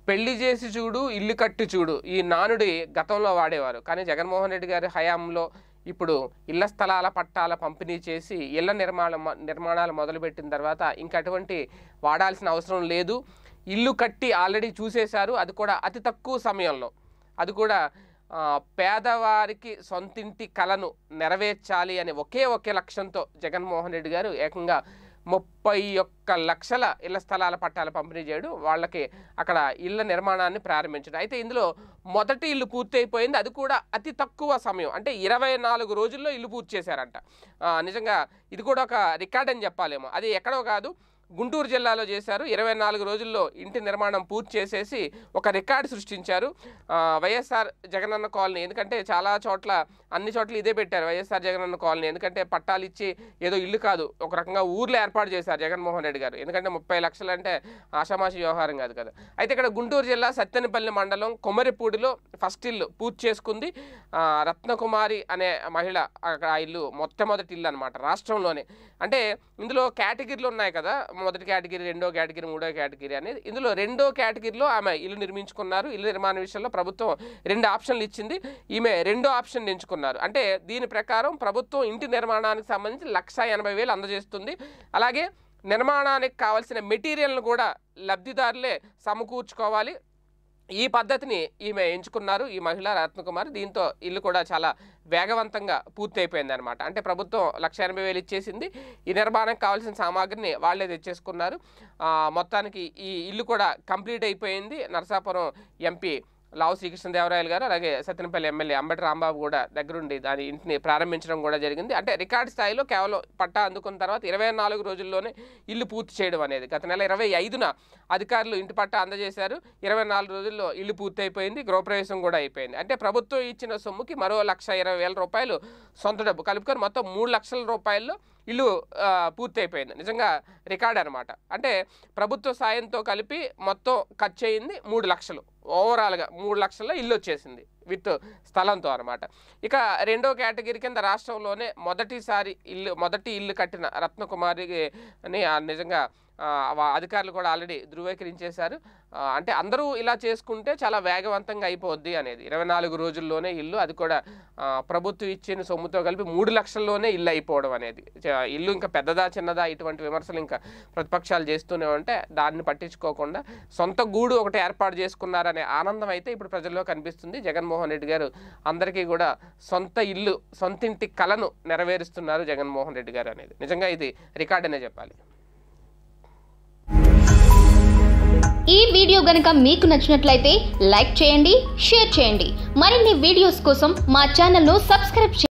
పెళ్లి చేసి చూడు ఇల్లు కట్టి చూడు ఈ నానుడి గతంలో వాడేవారు కానీ జగన్మోహన్ రెడ్డి గారి హయాంలో ఇప్పుడు ఇళ్ల స్థలాల పట్టాల పంపిణీ చేసి ఇళ్ల నిర్మాణం నిర్మాణాలు మొదలుపెట్టిన తర్వాత ఇంక అటువంటి వాడాల్సిన అవసరం లేదు ఇల్లు కట్టి ఆల్రెడీ చూసేశారు అది కూడా అతి తక్కువ సమయంలో అది కూడా ఆ, పేదవారికి సొంతింటి కలను నెరవేర్చాలి అనే ఒకే ఒకే లక్ష్యంతో జగన్మోహన్ రెడ్డి గారు ఏకంగా ముప్పై ఒక్క లక్షల ఇళ్ల స్థలాల పట్టాల పంపిణీ చేయడం వాళ్ళకి అక్కడ ఇళ్ల నిర్మాణాన్ని ప్రారంభించడం అయితే ఇందులో మొదటి ఇల్లు పూర్తి అయిపోయింది అది కూడా అతి తక్కువ సమయం అంటే ఇరవై నాలుగు రోజుల్లో ఇల్లు పూర్తి చేశారంట ఆ, నిజంగా ఇది కూడా ఒక రికార్డ్ అని చెప్పాలేమో అది ఎక్కడో కాదు గుంటూరు జిల్లాలో చేశారు ఇరవై నాలుగు రోజుల్లో ఇంటి నిర్మాణం పూర్తి చేసేసి ఒక రికార్డు సృష్టించారు ఆ, వైఎస్ఆర్ జగనన్న కాలనీ ఎందుకంటే చాలా చోట్ల అన్ని చోట్ల ఇదే పెట్టారు వైఎస్ఆర్ జగనన్న కాలనీ ఎందుకంటే పట్టాలు ఇచ్చి ఏదో ఇల్లు కాదు ఒక రకంగా ఊర్లో ఏర్పాటు చేశారు జగన్మోహన్ రెడ్డి గారు ఎందుకంటే ముప్పై లక్షలు అంటే ఆషామాషి వ్యవహారం కాదు కదా అయితే ఇక్కడ గుంటూరు జిల్లా సత్తెనపల్లి మండలం కొమరిపూడిలో ఫస్ట్ ఇల్లు పూర్తి చేసుకుంది ఆ, రత్నకుమారి అనే మహిళ అక్కడ ఆ ఇల్లు మొట్టమొదటి ఇల్లు అనమాట రాష్ట్రంలోనే అంటే ఇందులో కేటగిరీలు ఉన్నాయి కదా మొదటి కేటగిరీ రెండో కేటగిరీ మూడో కేటగిరీ అనేది ఇందులో రెండో కేటగిరీలో ఆమె ఇల్లు నిర్మించుకున్నారు ఇల్లు నిర్మాణ విషయంలో ప్రభుత్వం రెండు ఆప్షన్లు ఇచ్చింది ఈమె రెండో ఆప్షన్ ఎంచుకున్నారు అంటే దీని ప్రకారం ప్రభుత్వం ఇంటి నిర్మాణానికి సంబంధించి లక్ష ఎనభై వేలు అందజేస్తుంది అలాగే నిర్మాణానికి కావాల్సిన మెటీరియల్ను కూడా లబ్ధిదారులే సమకూర్చుకోవాలి ఈ పద్ధతిని ఈమె ఎంచుకున్నారు ఈ మహిళ రత్నకుమారి దీంతో ఇల్లు కూడా చాలా వేగవంతంగా పూర్తి అయిపోయింది అనమాట అంటే ప్రభుత్వం లక్ష ఎనభై వేలు ఇచ్చేసింది ఈ నిర్మాణానికి కావాల్సిన సామాగ్రిని వాళ్ళే తెచ్చేసుకున్నారు ఆ, మొత్తానికి ఈ ఇల్లు కూడా కంప్లీట్ అయిపోయింది నరసాపురం ఎంపీ లావు శ్రీకృష్ణదేవరాయలు గారు అలాగే సత్యనపల్లి ఎమ్మెల్యే అంబటి రాంబాబు కూడా దగ్గరుండి దాని ఇంటిని ప్రారంభించడం కూడా జరిగింది అంటే రికార్డ్ స్థాయిలో కేవలం పట్టా అందుకున్న తర్వాత ఇరవై నాలుగు రోజుల్లోనే ఇల్లు పూర్తి చేయడం అనేది గత నెల ఇరవై ఐదున అధికారులు ఇంటి పట్టా అందజేశారు ఇరవై నాలుగు రోజుల్లో ఇల్లు పూర్తి అయిపోయింది గృహప్రవేశం కూడా అయిపోయింది అంటే ప్రభుత్వం ఇచ్చిన సొమ్ముకి మరో లక్ష ఇరవై వేల రూపాయలు సొంత డబ్బు కలుపుకొని మొత్తం మూడు లక్షల రూపాయల్లో ఇల్లు ఆ, పూర్తి అయిపోయింది నిజంగా రికార్డ్ అనమాట అంటే ప్రభుత్వ సాయంతో కలిపి మొత్తం ఖర్చు అయింది మూడు లక్షలు ఓవరాల్గా మూడు లక్షల్లో ఇల్లు వచ్చేసింది విత్ స్థలంతో అనమాట ఇక రెండో కేటగిరీ కింద రాష్ట్రంలోనే మొదటిసారి ఇల్లు మొదటి ఇల్లు కట్టిన రత్నకుమారికి అని ఆ నిజంగా ఆ, వా- అధికారులు కూడా ఆల్రెడీ ధృవీకరించేశారు ఆ, అంటే అందరూ ఇలా చేసుకుంటే చాలా వేగవంతంగా అయిపోద్ది అనేది ఇరవై నాలుగు రోజుల్లోనే ఇల్లు అది కూడా ఆ, ప్రభుత్వం ఇచ్చిన సొమ్ముతో కలిపి మూడు లక్షల్లోనే ఇల్లు అయిపోవడం అనేది చ- ఇల్లు ఇంకా పెద్దదా చిన్నదా ఇటువంటి విమర్శలు ఇంకా ప్రతిపక్షాలు చేస్తూనే ఉంటే దాన్ని పట్టించుకోకుండా సొంత గూడు ఒకటి ఏర్పాటు చేసుకున్నారనే ఆనందం అయితే ఇప్పుడు ప్రజల్లో కనిపిస్తుంది జగన్మోహన్ రెడ్డి గారు అందరికీ కూడా సొంత ఇల్లు సొంత ఇంటి కలను నెరవేరుస్తున్నారు జగన్మోహన్ రెడ్డి గారు అనేది నిజంగా ఇది రికార్డ్ అనే చెప్పాలి ఈ వీడియో గనుక మీకు నచ్చినట్లయితే లైక్ చేయండి షేర్ చేయండి మరిన్ని వీడియోస్ కోసం మా ఛానల్ను సబ్స్క్రైబ్ చేయండి